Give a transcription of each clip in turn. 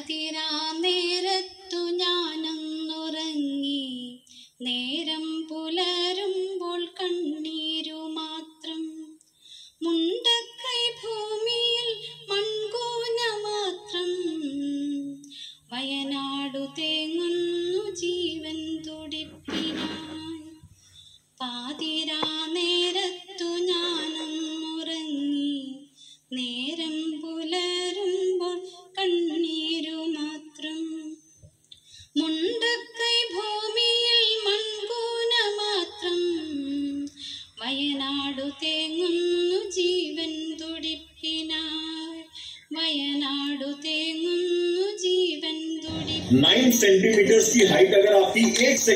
പാതിരാ നേരത്തു ഞാനൊന്നുറങ്ങി നേരം പുലരുമ്പോൾ കണ്ണീരു മാത്രം മുണ്ടക്കൈ ഭൂമിയിൽ മൺകൂന മാത്രം വയനാടു തേങ്ങുന്നു ജീവൻ തുടിപ്പിനായി പാതിരാ നേരത്തു ഞാനൊന്നുറങ്ങി നേരം പുലരുമ്പോൾ കണ്ണീരു മാത്രം മുണ്ടക്കൈ ഭൂമിയിൽ മൺകൂന മാത്രം വയനാടു തേങ്ങുന്നു ജീവൻ തുടിപ്പിനായി വയനാടു തേങ്ങുന്നു ജീവൻ തുടിപ്പിനായി नाइन सेंटीमीटर की हाइट अगर आपकी एक से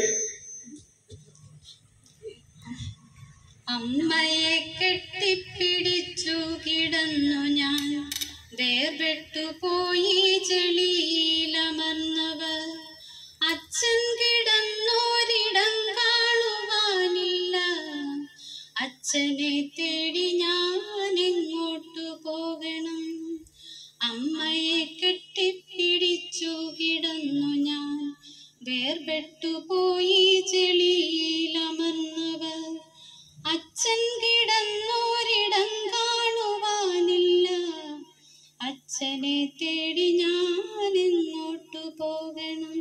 അമ്മയെ കെട്ടിപ്പിടിച്ചു കിടന്നു ഞാൻ വേർപെട്ടു പോയി ചെളിയിലമർന്നവർ അച്ഛൻ കിടന്നോരിടം കാണുവാനില്ല അച്ഛനെ തേടി ഞാൻ എങ്ങോട്ടു പോകണം അമ്മയെ കെട്ടിപ്പിടിച്ചു കിടന്നു ഞാൻ വേർപെട്ടു പോയി ചെളിയിലമർന്നവർ അച്ഛൻ കിടന്നോരിടം കാണുവാനില്ല അച്ഛനെ തേടി ഞാൻ എങ്ങോട്ടു പോകണം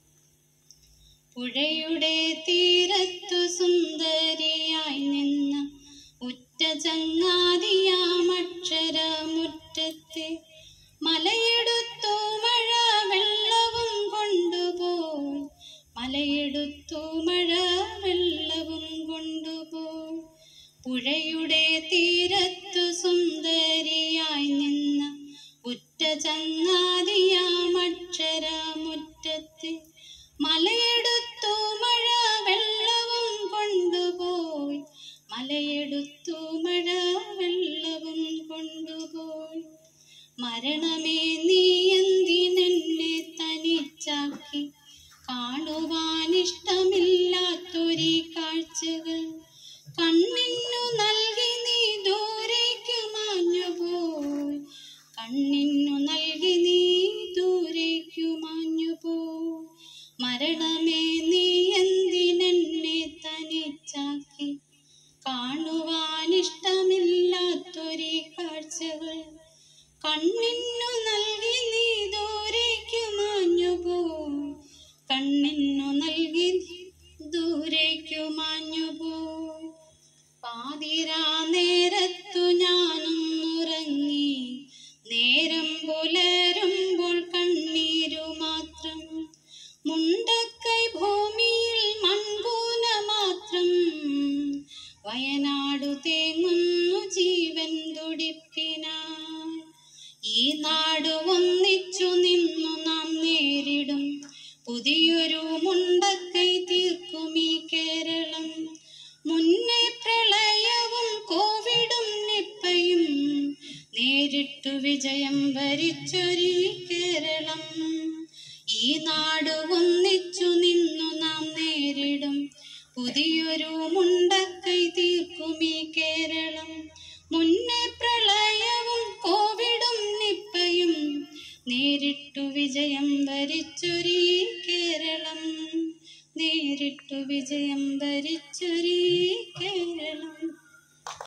പുഴയുടെ തീരത്തു സുന്ദരിയായി നിന്ന ഉറ്റ ചങ്ങാതിയാമക്ഷരമുറ്റത്തെ മലയെടുത്തു മഴ വെള്ളവും കൊണ്ടുപോയി മലയെടുത്തു മഴ വെള്ളവും കൊണ്ടുപോയി പുഴയുടെ തീരത്തു സുന്ദരിയായി നിന്ന ഉറ്റ ചങ്ങാതിയാമക്ഷരമുറ്റത്തെ മലയെടുത്തു മഴ വെള്ളവും കൊണ്ടുപോയി മലയെടുത്തു മഴ വെള്ളവും കൊണ്ടുപോയി മരണമേ നീ എന്തിനെന്നെ തനിച്ചാക്കി കാണുവാനിഷ്ടമില്ലാത്തൊരീ കാഴ്ചകൾ കണ്ണിനു നൽകി നീ ദൂരേക്കു മാഞ്ഞുപോയി കണ്ണിനു നൽകി നീ ദൂരേക്കു മാഞ്ഞുപോയി മരണമേ നീ എന്തിനെന്നെ തനിച്ചാക്കി കാണുവാനിഷ്ടമില്ലാത്തൊരീ കാഴ്ചകൾ കണ്ണിനു നൽകി നീ ദൂരേക്കു മാഞ്ഞുപോയി കണ്ണിനു നൽകി നീ ദൂരേക്കു മാഞ്ഞുപോയി പാതിരാ നേരത്തു ഞാനൊന്നുറങ്ങി നേരം പുലരുമ്പോൾ കണ്ണീരു മാത്രം മുണ്ടക്കൈ ഭൂമിയിൽ മൺകൂന മാത്രം വയനാടു തേങ്ങുന്നു ജീവൻ തുടിപ്പിനായി ഈ നാട് ഒന്നിച്ചു നിന്നു നാം നേരിടും പുതിയൊരു മുണ്ടക്കൈ തീർക്കും ഈ കേരളം മുന്നേ പ്രളയവും കോവിഡും നിപ്പയും നേരിട്ടു വിജയം വരിച്ചൊരീ കേരളം ഈ നാട് ഒന്നിച്ചു നിന്നു